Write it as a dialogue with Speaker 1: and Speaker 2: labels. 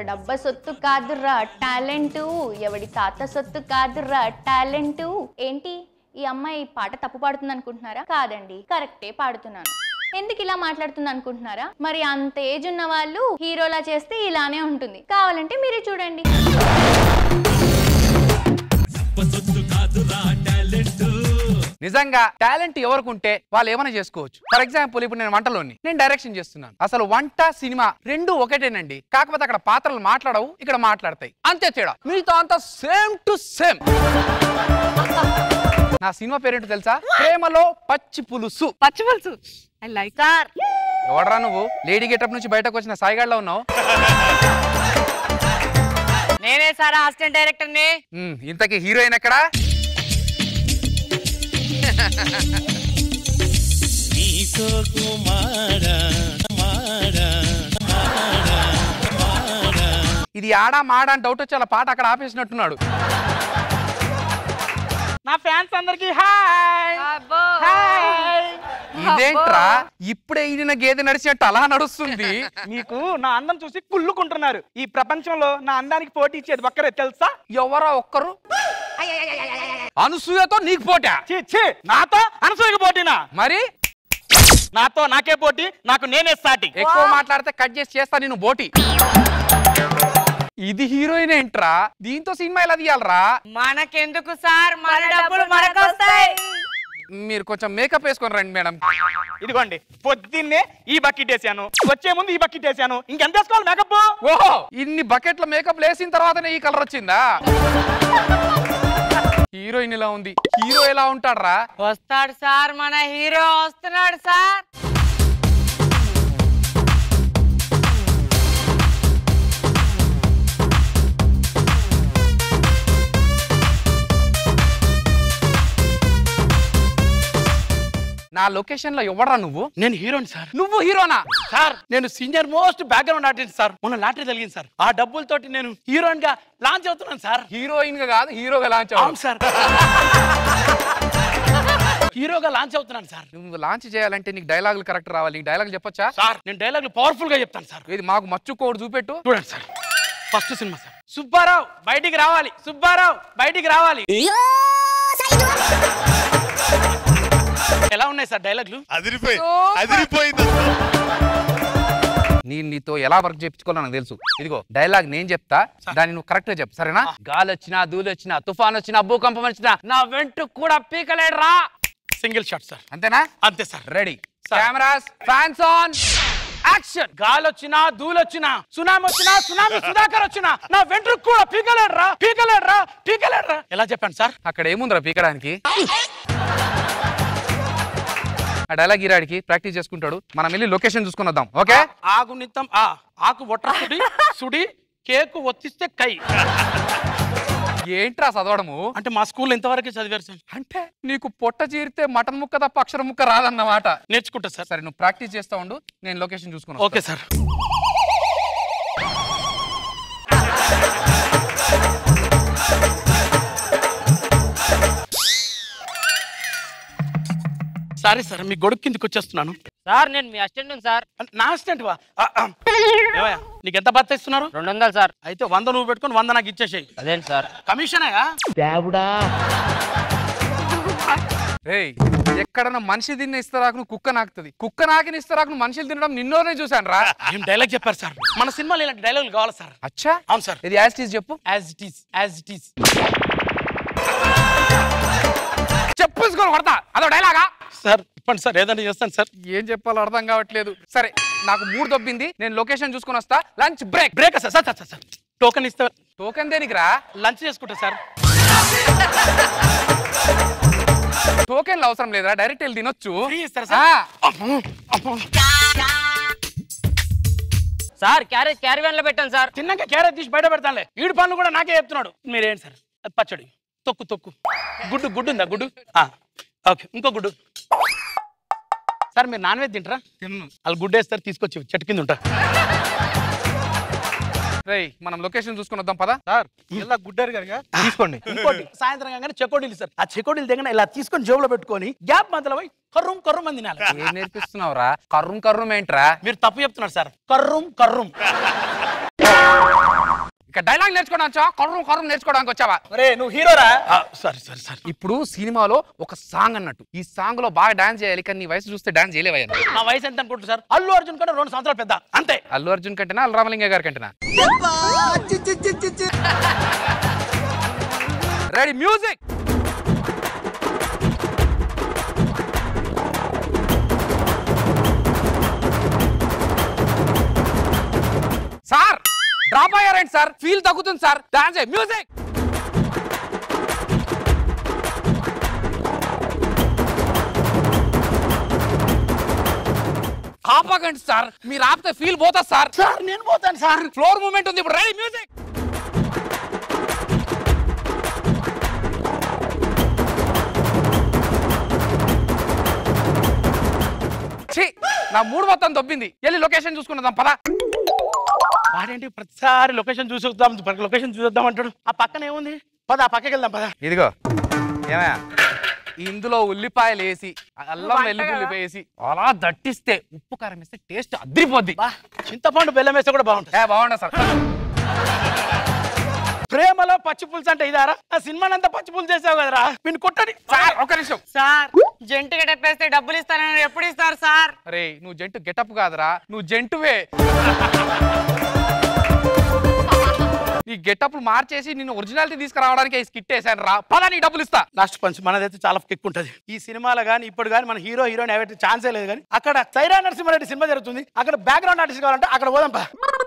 Speaker 1: డబ్బ సొత్తు కాదురా టాలెంట్ ఎవడి తాత సొత్తు కాదురా టాలెంట్ ఏంటి ఈ అమ్మాయి పాట తప్పు పాడుతుంది అనుకుంటున్నారా కాదండి కరెక్టే పాడుతున్నాను ఎందుకు ఇలా మాట్లాడుతుంది అనుకుంటున్నారా మరి అంత ఏజ్ ఉన్న వాళ్ళు హీరోలా చేస్తే ఇలానే ఉంటుంది కావాలంటే మీరే చూడండి
Speaker 2: నిజంగా టాలెంట్ ఎవరికి ఉంటే వాళ్ళు ఏమైనా చేసుకోవచ్చు ఫర్ ఎగ్జాంపుల్ ఇప్పుడు నేను వంటలోని నేను డైరెక్షన్ చేస్తున్నాను అసలు వంట సినిమా రెండు ఒకటేనండి కాకపోతే అక్కడ పాత్రలు మాట్లాడవు ఇక్కడ మాట్లాడతాయి అంతే తేడా మీతో అంతా సేమ్ టు సేమ్ నా సినిమా పేరేంటో తెలుసా ప్రేమలో పచ్చి పులుసు
Speaker 3: పచ్చి పులుసు ఐ లైక్ సార్
Speaker 2: ఎవడరా నువ్వు లేడీ గెటప్ నుంచి బయటకు వచ్చిన సాయిగాడ్లో ఉన్నావు
Speaker 3: నేనే సార్ అసిస్టెంట్ డైరెక్టర్ ని
Speaker 2: ఉమ్, ఇంతకీ హీరోయిన్ ఎక్కడా
Speaker 4: నీతో కుమారా మారా
Speaker 2: ఇది ఆడా మాడా అని డౌట్ వచ్చి అలా పాట అక్కడ ఆపేసినట్టున్నాడు
Speaker 5: నా ఫ్యాన్స్ అందరికి హాయ్ హాయ్
Speaker 2: ఇదేంట్రా ఇప్పుడే ఈయన గేదె నడిచినట్టు అలా నడుస్తుంది
Speaker 5: మీకు నా అందం చూసి కుళ్ళుకుంటున్నారు ఈ ప్రపంచంలో నా అందానికి పోటీ ఇచ్చేది ఒక్కరే తెలుసా
Speaker 2: ఎవరా ఒక్కరు అనసూయతో నీకు పోటా
Speaker 5: ఛీ, ఛీ, నాతో అనసూయకు పోటీనా
Speaker 2: మరి
Speaker 5: నాతో నాకే పోటీ నాకు నేనే సాటి
Speaker 2: ఎక్కువ మాట్లాడితే కట్ చేసి చేస్తా నేను బోటి ఇది హీరోయిన్ ఏంట్రా దీంతో సినిమా ఎలా తీయాలరా
Speaker 3: మనకెందుకు సార్ మన డబ్బులు మనకొస్తాయి
Speaker 2: మీరు కొంచెం మేకప్ వేసుకొని రండి మేడం
Speaker 5: ఇదిగోండి పొద్దున్నే ఈ బకెట్ వేసాను వచ్చే ముందు ఈ బకెట్ వేసాను ఇంకెంత వేసుకోవాలి మేకప్
Speaker 2: ఓహో ఇన్ని బకెట్ల మేకప్ వేసిన తర్వాతనే ఈ కలర్ వచ్చిందా హీరోయిన్ ఇలా ఉంది హీరో ఎలా ఉంటాడ్రా
Speaker 3: వస్తాడు సార్ మన హీరో వస్తున్నాడు సార్
Speaker 2: నా లొకేషన్ లో ఎవడరా నువ్వు
Speaker 5: నేను హీరోని సార్
Speaker 2: నువ్వు హీరోనా
Speaker 5: సార్ నేను senior most background artist sir మొన్న లాటరీ తగిలింది సార్ ఆ డబ్బులతోటి నేను హీరోయిన్ గా లాంచ్ అవుతున్నాను సార్
Speaker 2: హీరోయిన్ గా కాదు హీరోగా లాంచ్
Speaker 5: అవును సార్ హీరోగా లాంచ్ అవుతున్నాను సార్
Speaker 2: నువ్వు లాంచ్ చేయాలంటే నీకు డైలాగులు కరెక్ట్ రావాలి నీకు డైలాగ్ చెప్పొచ్చా
Speaker 5: సార్ నేను డైలాగులు పవర్ఫుల్ గా చెప్తాను సార్
Speaker 2: ఇది మాకు మచ్చు కోడ్ చూపెట్టు
Speaker 5: చూడండి sir first cinema sir Subbarao బయటికి రావాలి సుబ్బారావు బయటికి రావాలి ఎలా ఉన్నాయి సార్ డైలాగులు
Speaker 4: అదిరిపోయి అదిరిపోయింది
Speaker 2: నేను నీతో ఎలా వర్క్ చేయించుకోవాలో నాకు తెలుసు ఇదిగో డైలాగ్ నేను చెప్తా దాన్ని నువ్వు కరెక్ట్ గా చెప్పు సరేనా గాలి వచ్చినా ధూళి వచ్చినా తుఫాన్ వచ్చినా భూకంపం వచ్చినా నా వెంట్రు కూడా పీకలేడు రా
Speaker 5: సింగిల్ షాట్ సార్
Speaker 2: అంతేనా
Speaker 5: అంతే sir
Speaker 2: ready cameras fans on
Speaker 5: action గాలి వచ్చినా ధూళి వచ్చినా సునామీ వచ్చినా సునామీ సుధాకర్ వచ్చినా నా వెంట్రుకు కూడా పీకలేడురా పీకలేడురా పీకలేడురా ఎలా చెప్పాను సార్
Speaker 2: అక్కడ ఏముందిరా పీకడానికి ఆ డైలాగ్ ఈరాడికి ప్రాక్టీస్ చేసుకుంటాడు మనం వెళ్ళి లొకేషన్ చూసుకుని వద్దాం ఓకే
Speaker 5: ఆకు నిత్తం ఆ ఆకు ఒట్ర సుడి సుడి కేకు ఒత్తిస్తే కై
Speaker 2: ఏంట్రా చదవడము
Speaker 5: అంటే మా స్కూల్లో ఇంతవరకే చదివారు సార్
Speaker 2: అంటే నీకు పొట్ట చీరితే మటన్ ముక్క తప్ప అక్షరం ముక్క రాదన్నమాట
Speaker 5: నేర్చుకుంటా సార్
Speaker 2: సరే నువ్వు ప్రాక్టీస్ చేస్తా ఉండు నేను లొకేషన్ చూసుకున్నా
Speaker 5: ఓకే సార్ సారీ సార్ మీ గొడుగు కిందకి వచ్చేస్తున్నాను
Speaker 3: సార్ నేను మీ అసిస్టెంట్ సార్
Speaker 5: నా అసిస్టెంట్ వా ఆ, ఆ. ఏవయ్యా, నీకు ఎంత భర్త ఇస్తున్నారు
Speaker 3: రెండు వందలు సార్
Speaker 5: అయితే వంద నువ్వు పెట్టుకొని వంద నాకు ఇచ్చేసేయి
Speaker 3: అదేంటి సార్
Speaker 5: కమిషనేగా
Speaker 2: రేయ్ ఎక్కడన్నా మనిషి తిన్న ఇస్తరాకును కుక్క నాకుతుంది కుక్క నాకిన ఇస్తరాకును మనుషులు తినడం నిన్నోనే చూశాను రా
Speaker 5: ఏం డైలాగ్ చెప్పారు సార్ మన సినిమాలో ఇలాంటి డైలాగులు కావాలి సార్
Speaker 2: అచ్చా
Speaker 5: అవును సార్
Speaker 2: ఇది యాజ్ చెప్పు
Speaker 5: as it is as it is
Speaker 2: చెప్పేసుకొని కొడతా అదో డైలాగా
Speaker 5: సార్ చెప్పండి సార్ ఏదైనా చేస్తాను సార్
Speaker 2: ఏం చెప్పాలో అర్థం కావట్లేదు సరే నాకు మూడు దొబ్బింది నేను లొకేషన్ చూసుకొని వస్తా lunch break
Speaker 5: break sir sir sir sir token ఇస్తే
Speaker 2: టోకెన్ దేనికి రా
Speaker 5: లంచ్ చేసుకుంటా సార్
Speaker 2: టోకెన్లు అవసరం లేదురా డైరెక్ట్ వెళ్ళి తినొచ్చు
Speaker 5: ఫ్రీ ఇస్తారా సార్
Speaker 2: ఆ,
Speaker 5: అమ్మో, అమ్మో.
Speaker 3: సార్ క్యారేజ్ క్యారీ వ్యాన్ లో పెట్టాను సార్
Speaker 5: తిన్నాక క్యారెట్ తీసి బయట పెడతానులే ఈడు పనులు కూడా నాకే చెప్తున్నాడు మీరేంటి సార్ అది పచ్చడి తొక్కు తొక్కు గుడ్డు గుడ్డు ఉందా గుడ్డు ఆ, ఓకే ఇంకో గుడ్డు సార్ మీరు నాన్ వెజ్ తింటారా తిన్ను వాళ్ళు గుడ్డు వేస్తారు తీసుకొచ్చి చెట్టు కింద ఉంటా
Speaker 2: రేయ్ మనం లొకేషన్ చూసుకొని వద్దాం పదా
Speaker 6: సార్ ఇలా గుడ్డారు కనుక తీసుకోండి
Speaker 5: ఇంకోటి సాయంత్రం కాగానే చెకోడీలు సార్ ఆ చెకోడీలు దగ్గర ఇలా తీసుకొని జేబులో పెట్టుకొని గ్యాప్ మధ్యలో పోయి కర్రం కర్రం అని తినాలి
Speaker 2: ఏం నేర్పిస్తున్నావురా కర్రం కర్రం ఏంట్రా
Speaker 5: మీరు తప్పు చెప్తున్నారు సార్ కర్రం కర్రం
Speaker 2: ఇక్కడ డైలాగ్ నేర్చుకోవడానికి వచ్చావా కొర్రం కొర్రం నేర్చుకోవడానికి వచ్చావా
Speaker 5: అరే నువ్వు హీరోరా సారీ సారీ సారీ
Speaker 2: ఇప్పుడు సినిమాలో ఒక సాంగ్ అన్నట్టు ఈ సాంగ్ లో బాగా డాన్స్ చేయాలి కానీ నీ వయసు చూస్తే డాన్స్ చేయలేవయ్యా నువ్వు.
Speaker 5: నా వయసు ఎంత అనుకుంటున్నారు సార్ అల్లు అర్జున్ కంటే రెండు సంవత్సరాలు పెద్ద అంతే
Speaker 2: అల్లు అర్జున్ కంటేనా అల్లు రామలింగ గారి కంటేనా రెడీ మ్యూజిక్ సార్ డ్రాప్ అయ్యారండి సార్ ఫీల్ తగ్గుతుంది సార్ డాన్స్ మ్యూజిక్ ఆపకండి సార్ మీరు ఆపితే ఫీల్ పోతా సార్
Speaker 5: సార్ నేను పోతాను సార్
Speaker 2: ఫ్లోర్ మూమెంట్ ఉంది ఇప్పుడు రెడీ మ్యూజిక్ ఛీ నా మూడు మొత్తం దొబ్బింది వెళ్ళి లొకేషన్ చూసుకున్నదాం పదా
Speaker 5: వాడేంటి ప్రతిసారి లొకేషన్ చూసి వద్దాం లొకేషన్ చూద్దాం అంటాడు ఆ పక్కన ఏముంది పద ఆ పక్కకి వెళ్దాం పద
Speaker 2: ఇదిగో ఏమయ్యా ఇందులో ఉల్లిపాయలు వేసి అల్లం వెల్లుల్లి వేసి అలా దట్టిస్తే ఉప్పు కారం వేస్తే టేస్ట్ అదిరిపోద్ది
Speaker 5: బా చింతపండు బెల్లం వేస్తే కూడా బాగుంటుంది
Speaker 2: ఏ బాగుండదు సార్
Speaker 5: ప్రేమలో పచ్చి పులుసు అంటే ఇదారా ఆ సినిమానంతా పచ్చి పులుసు చేసావు కదరా పిన్ కొట్టని
Speaker 2: సార్ ఒక నిమిషం
Speaker 3: సార్ జంటు గడపేస్తే డబ్బులు ఇస్తానని ఎప్పుడు ఇస్తారు సార్
Speaker 2: అరే నువ్వు జంటు గెటప్ కాదురా నువ్వు జంటువే ఈ గెటప్ మార్చేసి నిన్ను ఒరిజినాలిటీ తీసుకురావడానికి ఈ స్కిట్ వేసాను రా పదా నీ డబ్బులు ఇస్తా
Speaker 5: లాస్ట్ పంచ్ మనదైతే చాలా కిక్ ఉంటుంది ఈ సినిమాలో కానీ ఇప్పుడు కానీ మన హీరో హీరోయిన్ ఎవరి ఛాన్సే లేదు కానీ అక్కడ సైరా నరసింహారెడ్డి సినిమా జరుగుతుంది అక్కడ బ్యాక్గ్రౌండ్ ఆర్టిస్ట్ కావాలంటే అక్కడ పోదాం పా